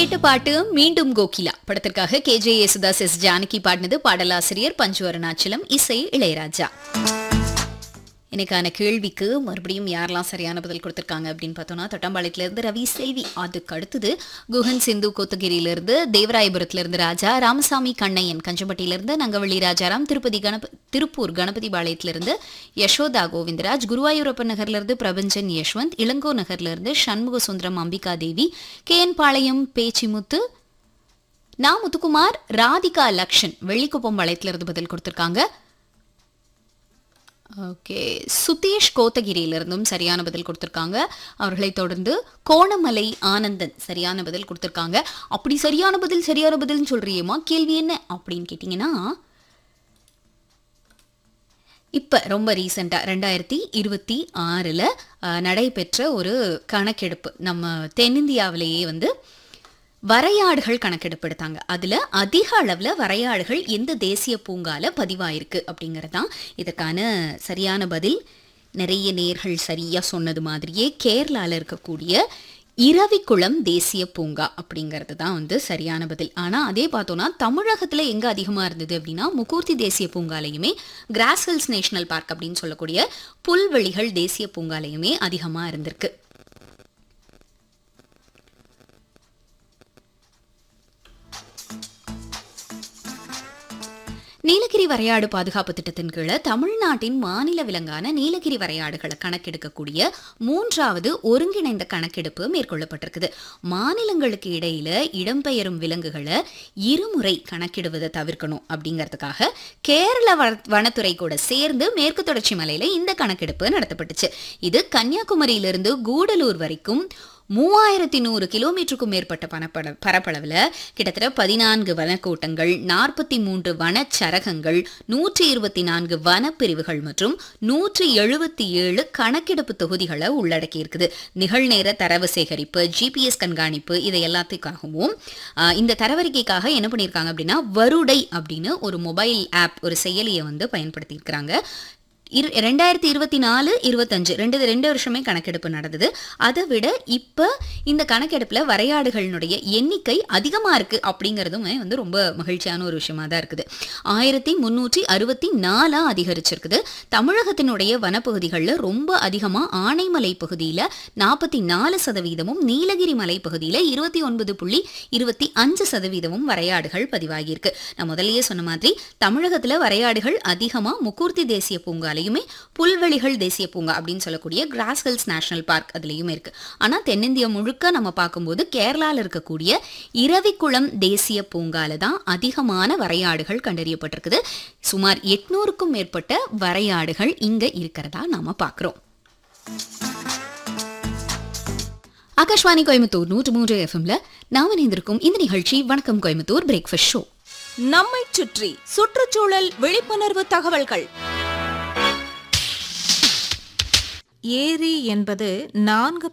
கேட்ட பாட்டு மீண்டும் கோகிலா படத்திற்காக K J Yesudas S Janaki பாடினது பாடலாசிரியர் பஞ்சு அருணாச்சலம் இசை இளையராஜா எனக்கான கேள்விக்கு மறுபடியும் யாரெல்லாம் சரியான பதில் கொடுத்திருக்காங்க அப்படின்னு பார்த்தோம்னா தொட்டம்பாளையத்துல இருந்து ரவி செல்வி அதுக்கு அடுத்தது குஹன் சிந்து கோத்தகிரியிலிருந்து தேவராயபுரத்துல இருந்து ராஜா ராமசாமி கண்ணையன் கஞ்சம்பட்டியிலிருந்து நங்கவள்ளி ராஜாராம் திருப்பதி கணப திருப்பூர் கணபதி பாளையத்திலிருந்து யசோதா கோவிந்தராஜ் குருவாயூரப்பன் நகர்ல இருந்து பிரபஞ்சன் யஷ்வந்த் இளங்கோ நகர்ல இருந்து சண்முக சுந்தரம் அம்பிகா தேவி கே என் பாளையம் பேச்சிமுத்து நா முத்துக்குமார் ராதிகா லக்ஷன் வெள்ளிக்குப்பம் பாளையத்திலிருந்து பதில் கொடுத்திருக்காங்க ஓகே சுதீஷ் கோத்தகிரியிலிருந்தும் சரியான பதில் கொடுத்துருக்காங்க அவர்களை தொடர்ந்து கோணமலை ஆனந்தன் சரியான பதில் கொடுத்துருக்காங்க அப்படி சரியான பதில் சரியான பதில்னு சொல்றியேமா கேள்வி என்ன அப்படின்னு கேட்டிங்கன்னா இப்போ ரொம்ப ரீசெண்டாக ரெண்டாயிரத்தி இருபத்தி ஆறில் நடைபெற்ற ஒரு கணக்கெடுப்பு நம்ம தென்னிந்தியாவிலேயே வந்து வரையாடுகள் கணக்கெடுப்பு எடுத்தாங்க அதுல அதிக அளவுல வரையாடுகள் எந்த தேசிய பூங்கால பதிவாயிருக்கு அப்படிங்கிறது தான் இதற்கான சரியான பதில் நிறைய நேர்கள் சரியா சொன்னது மாதிரியே கேரளால இருக்கக்கூடிய இரவிக்குளம் தேசிய பூங்கா அப்படிங்கிறது தான் வந்து சரியான பதில் ஆனால் அதே பார்த்தோன்னா தமிழகத்தில் எங்கே அதிகமாக இருந்தது அப்படின்னா முக்கூர்த்தி தேசிய பூங்காலையுமே கிராஸ் ஹில்ஸ் நேஷனல் பார்க் அப்படின்னு சொல்லக்கூடிய புல்வெளிகள் தேசிய பூங்காலையுமே அதிகமாக இருந்திருக்கு நீலகிரி வரையாடு பாதுகாப்பு திட்டத்தின் கீழே தமிழ்நாட்டின் மாநில விலங்கான நீலகிரி வரையாடுகளை கணக்கெடுக்கக்கூடிய மூன்றாவது ஒருங்கிணைந்த கணக்கெடுப்பு மேற்கொள்ளப்பட்டிருக்குது மாநிலங்களுக்கு இடையில இடம்பெயரும் விலங்குகளை இருமுறை கணக்கிடுவதை தவிர்க்கணும் அப்படிங்கிறதுக்காக கேரள வன- வனத்துறை கூட சேர்ந்து மேற்கு தொடர்ச்சி மலையில இந்த கணக்கெடுப்பு நடத்தப்பட்டுச்சு இது கன்னியாகுமரியிலிருந்து கூடலூர் வரைக்கும் மூவாயிரத்தி நூறு கிலோமீட்டருக்கும் மேற்பட்ட பனப்பட பரப்பளவில் கிட்டத்தட்ட பதினான்கு வனக்கூட்டங்கள் நாற்பத்தி மூன்று வனச்சரகங்கள் நூற்றி இருபத்தி நான்கு வனப்பிரிவுகள் மற்றும் நூற்றி எழுபத்தி ஏழு கணக்கெடுப்பு தொகுதிகளை உள்ளடக்கி இருக்குது நிகழ்நேர தரவு சேகரிப்பு ஜிபிஎஸ் கண்காணிப்பு இதை எல்லாத்துக்காகவும் ஆஹ், இந்த தரவரிக்கைக்காக என்ன பண்ணியிருக்காங்க அப்படின்னா வருடை அப்படின்னு ஒரு மொபைல் ஆப் ஒரு செயலியை வந்து பயன்படுத்தியிருக்கிறாங்க இரு ரெண்டாயிரத்தி இருபத்தி நாலு இருபத்தஞ்சு ரெண்டு ரெண்டு வருஷமே கணக்கெடுப்பு நடந்தது அதை விட இப்போ இந்த கணக்கெடுப்பில் வரையாடுகளினுடைய எண்ணிக்கை அதிகமாக இருக்குது அப்படிங்கிறதுமே வந்து ரொம்ப மகிழ்ச்சியான ஒரு விஷயமா தான் இருக்குது ஆயிரத்தி முந்நூற்றி அறுபத்தி நாலாக அதிகரிச்சிருக்குது தமிழகத்தினுடைய வனப்பகுதிகளில் ரொம்ப அதிகமாக ஆனைமலை பகுதியில் நாற்பத்தி நாலு சதவீதமும் நீலகிரி மலை பகுதியில் இருபத்தி ஒன்பது புள்ளி இருபத்தி அஞ்சு சதவீதமும் வரையாடுகள் பதிவாகியிருக்கு நான் முதல்லயே சொன்ன மாதிரி தமிழகத்தில் வரையாடுகள் அதிகமாக முக்கூர்த்தி தேசிய பூங்காலையுமே புல்வெளிகள் தேசிய பூங்கா அப்படின்னு சொல்லக்கூடிய கிராஸ் ஹில்ஸ் நேஷனல் பார்க் அதுலேயுமே இருக்கு ஆனால் தென்னிந்தியா முழுக்க நம்ம பார்க்கும்போது கேரளாவில் இருக்கக்கூடிய இரவிக்குளம் தேசிய பூங்கால தான் அதிகமான வரையாடுகள் கண்டறியப்பட்டிருக்குது சுமார் எட்நூறுக்கும் மேற்பட்ட வரையாடுகள் இங்க இருக்கிறதா நாம பார்க்குறோம் ஆகாஷ்வாணி கோயம்புத்தூர் நூற்று மூன்று எஃப்எம்ல நாம இணைந்திருக்கும் இந்த நிகழ்ச்சி வணக்கம் கோயம்புத்தூர் பிரேக்ஃபாஸ்ட் ஷோ நம்மைச் சுற்றி சுற்றுச்சூழல் விழிப்புணர்வு தகவல்கள் ஏரி என்பது நான்கு